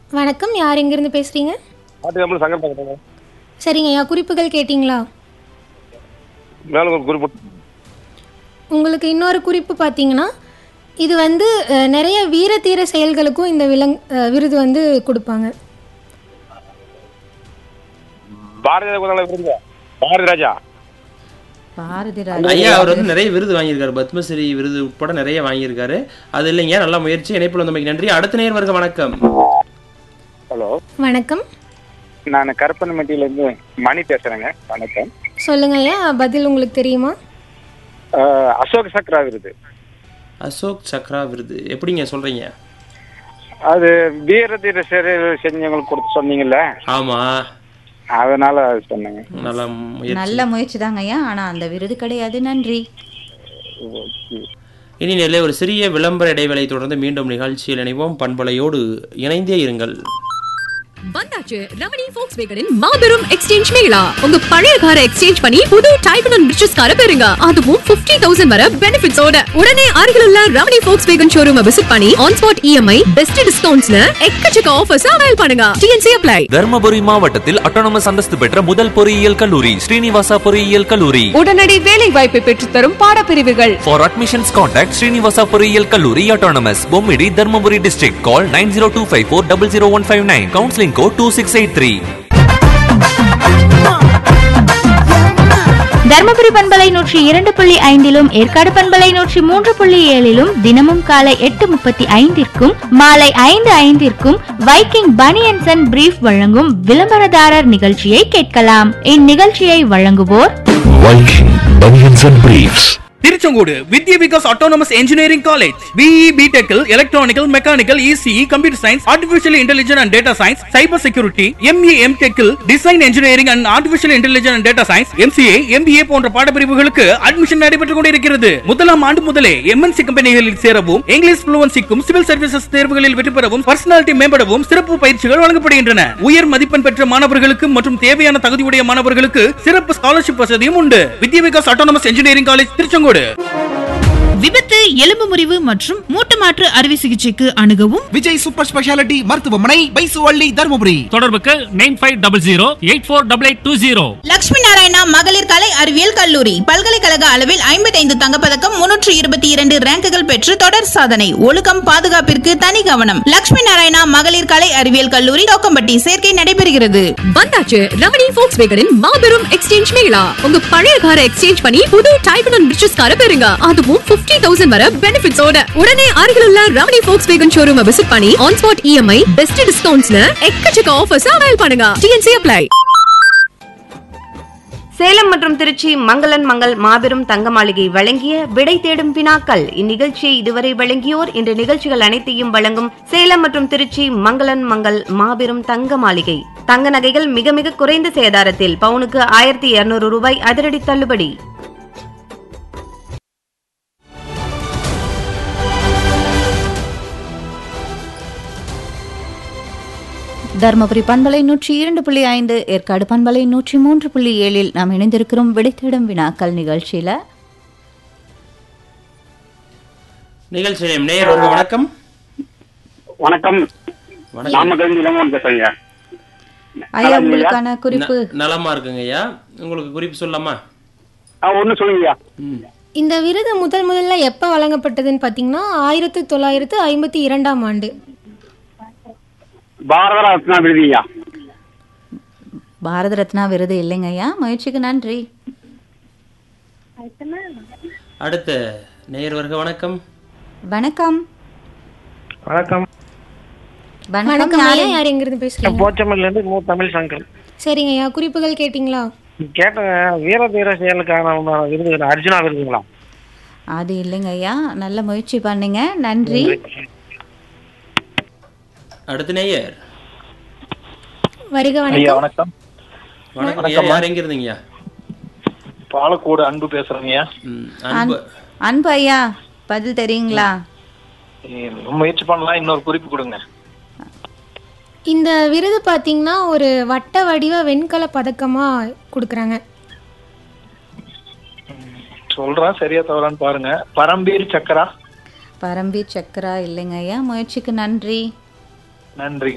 வணக்கம் யார் எங்கேருந்து பேசுகிறீங்க ஆட்டுக்காமல் சங்கர் பார்க்குறாங்க சரிங்க ஐயா குறிப்புகள் கேட்டிங்களா மேலே ஒரு குறிப்பு உங்களுக்கு இன்னொரு குறிப்பு பார்த்தீங்கன்னா இது வந்து அஹ், நிறைய வீர தீர செயல்களுக்கும் இந்த விலங் அஹ், விருது வந்து கொடுப்பாங்க பாரதிய குதால விருது பாரதி ராஜா பாரதி ஐயா அவர் வந்து நிறைய விருது வாங்கியிருக்காரு பத்மஸ்ரீ விருது உட்பட நிறைய வாங்கியிருக்காரு அது இல்லைங்க நல்ல முயற்சி இணைப்பில் வந்தமைக்கு நன்றி அடுத்த நேர் வருக வணக்கம் ஹலோ வணக்கம் நான் கருப்பன்மட்டியிலேருந்து மணி பேசுகிறேங்க வணக்கம் சொல்லுங்க ஐயா பதில் உங்களுக்கு தெரியுமா அஹ், அசோக் சக்ரா விருது அசோக் சக்ரா விருது எப்படிங்க சொல்றீங்க அது வீரதீர செயல் செஞ்சவங்களுக்கு கொடுத்து சொன்னீங்கல்ல ஆமா அதனால அது சொன்னேங்க நல்ல முயற்சி நல்ல முயற்சி தாங்க ஐயா ஆனா அந்த விருது கிடையாது நன்றி இனி நிலை ஒரு சிறிய விளம்பர இடைவேளை தொடர்ந்து மீண்டும் நிகழ்ச்சியில் இணைவோம் பண்பலையோடு இணைந்தே இருங்கள் வந்தாச்சு ரமணி ஃபோக்ஸ் வேகனின் மாபெரும் எக்ஸ்சேஞ்ச் மேளா உங்க பழைய காரை எக்ஸ்சேஞ்ச் பண்ணி புது டைப் அண்ட் ரிச்சஸ் காரை பெறுங்க அதுவும் 50000 தௌசண்ட் வர பெனிஃபிட்ஸோட உடனே அருகில் உள்ள Ramani Volkswagen showroom visit பண்ணி ஆன் ஸ்பாட் இஎம்ஐ பெஸ்ட் டிஸ்கவுண்ட்ஸ்ல எக்கச்சக்க ஆஃபர்ஸ் அவைல் பண்ணுங்க டிஎன்சி அப்ளை தர்மபுரி மாவட்டத்தில் அட்டானமஸ் அந்தஸ்து பெற்ற முதல் பொறியியல் கல்லூரி ஸ்ரீனிவாசா பொறியியல் கல்லூரி உடனடி வேலை வாய்ப்பை பெற்றுத்தரும் பாடப்பிரிவுகள் For admissions contact Srinivasa பொறியியல் கல்லூரி autonomous Bommidi Dharmapuri district call 9025400159 counseling code 2683 Dharmapuri பண்பலை நூற்றி இரண்டு புள்ளி ஐந்திலும் ஏற்காடு பண்பலை நூற்றி மூன்று புள்ளி ஏழிலும் தினமும் காலை எட்டு முப்பத்தி ஐந்திற்கும் மாலை ஐந்து ஐந்திற்கும் வைக்கிங் பனியன்சன் அண்ட் பிரீஃப் வழங்கும் விளம்பரதாரர் நிகழ்ச்சியை கேட்கலாம் இந்நிகழ்ச்சியை வழங்குவோர் Viking Bunions and Briefs. Tiruchengode Vidya Vikas autonomous engineering college BE பிடெக்கில் electrical mechanical ECE computer science artificial intelligence and data science cyber security ME M டெக்கில் design engineering and artificial intelligence and data science MCA MBA போன்ற பாடப்பிரிவுகளுக்கு admission நடைபெற்றுக் கொண்டிருக்கிறது முதலாம் ஆண்டு முதலே MNC கம்பெனிகளில் சேரவும் இங்கிலீஷ் புளுவன்சிக்கும் சிவில் சர்வீசஸ் தேர்வுகளில் வெற்றி பெறவும் பர்சனாலிட்டி மேம்படவும் சிறப்பு பயிற்சிகள் வழங்கப்படுகின்றன உயர் மதிப்பெண் பெற்ற மாணவர்களுக்கு மற்றும் தேவையான தகுதியுடைய மாணவர்களுக்கு சிறப்பு ஸ்காலர்ஷிப் வசதியும் உண்டு Vidya Vikas autonomous engineering college Tiruchengode விபத்து எலும்பு முறிவு மற்றும் மூட்டு மாற்று அறுவை சிகிச்சைக்கு அணுகவும் விஜய் சூப்பர் ஸ்பெஷாலிட்டி மருத்துவமனை பைசுவள்ளி தருமபுரி தொடர்புக்கு nine five double zero eight four double eight two zero Lakshmi Narayana மகளிர் கலை அறிவியல் கல்லூரி பல்கலைக்கழக அளவில் ஐம்பத்தைந்து தங்கப்பதக்கம் முன்னூற்று இருபத்தி இரண்டு ரேங்குகள் பெற்று தொடர் சாதனை ஒழுக்கம் பாதுகாப்பிற்கு தனி கவனம் லட்சுமி நாராயணா மகளிர் கலை அறிவியல் கல்லூரி தோக்கம்பட்டி சேர்க்கை நடைபெறுகிறது வந்தாச்சு ரமணி ஃபோக்ஸ் வேகனின் மாபெரும் எக்ஸ்சேஞ்ச் மேளா உங்க பழைய காரை எக்ஸ்சேஞ்ச் பண்ணி புது டைப் அண்ட் ரிச்சஸ் காரை பெறுங்க அதுவும் 50000 தௌசண்ட் வர பெனிஃபிட்ஸோட உடனே அருகில் உள்ள Ramani Volkswagen showroom visit பண்ணி ஆன் ஸ்பாட் இஎம்ஐ பெஸ்ட் டிஸ்கவுண்ட்ஸ்ல எக்கச்சக்க ஆஃபர்ஸ் அவைல் பண்ணுங்க டிஎன்சி அப்ளை சேலம் மற்றும் திருச்சி மங்களன் மங்கள் மாபெரும் தங்க மாளிகை வழங்கிய விடை தேடும் வினாக்கள் இந்நிகழ்ச்சியை இதுவரை வழங்கியோர் இன்று நிகழ்ச்சிகள் அனைத்தையும் வழங்கும் சேலம் மற்றும் திருச்சி மங்களன் மங்கள் மாபெரும் தங்க மாளிகை தங்க நகைகள் மிக மிக குறைந்த சேதாரத்தில் பவுனுக்கு ஆயிரத்தி இருநூறு ரூபாய் அதிரடி தள்ளுபடி தர்மபுரி பண்பலை நூற்றி இரண்டு புள்ளி ஐந்து ஏற்காடு பண்பலை நூற்றி மூன்று புள்ளி ஏழில் நாம் இணைந்திருக்கிறோம் விடைத்தேடும் வினாக்கள் நிகழ்ச்சியில நிகழ்ச்சி நேயம் நேயர் வருக வணக்கம் வணக்கம் வணக்கம் நாமக்கல் இளமோன் பேசுறேங்க ஐயா உங்களுக்கான குறிப்பு ந- நலமா இருக்குங்க ஐயா உங்களுக்கு குறிப்பு சொல்லலாமா ஒன்னு சொல்லுங்கய்யா இந்த விருது முதல் முதல்ல எப்போ வழங்கப்பட்டதுன்னு பார்த்தீங்கன்னா ஆயிரத்தி தொள்ளாயிரத்து ஐம்பத்தி இரண்டாம் ஆண்டு பாரத ரத்னா விருதுங்கய்யா பாரத ரத்னா விருது இல்லைங்க ஐயா முயற்சிக்கு நன்றி அடுத்த நேயர் வருக வணக்கம் வணக்கம் வணக்கம் வணக்கம் வணக்கம் யாரு? ஐயா யார் எங்கேருந்து பேசுகிறீங்க போச்சமல்ல இருந்து மூ தமிழ் சங்கர் சரிங்க ஐயா குறிப்புகள் கேட்டிங்களா கேட்டேங்க வீர தீர செயலுக்கான விருது அர்ஜுனா விருதுங்களா அது இல்லைங்க ஐயா நல்ல முயற்சி பண்ணீங்க நன்றி அடுத்த நேயர் வருக ஐயா வணக்கம் வணக்கம் வணக்கம் ஐயா யார் எங்க இருந்தீங்க பாலக்கோடு அன்பு பேசுறேங்க ம், அன்பு அன்- அன்பு ஐயா பதில் தெரியுங்களா முயற்சி பண்ணலாம் இன்னொரு குறிப்பு கொடுங்க இந்த விருது பார்த்தீங்கன்னா ஒரு வட்ட வடிவ வெண்கல பதக்கமாக கொடுக்குறாங்க சொல்றேன் சரியா தவறான்னு பாருங்க பரம்பீர் சக்கரா பரம்பி சக்கரா இல்லைங்க ஐயா முயற்சிக்கு நன்றி நன்றி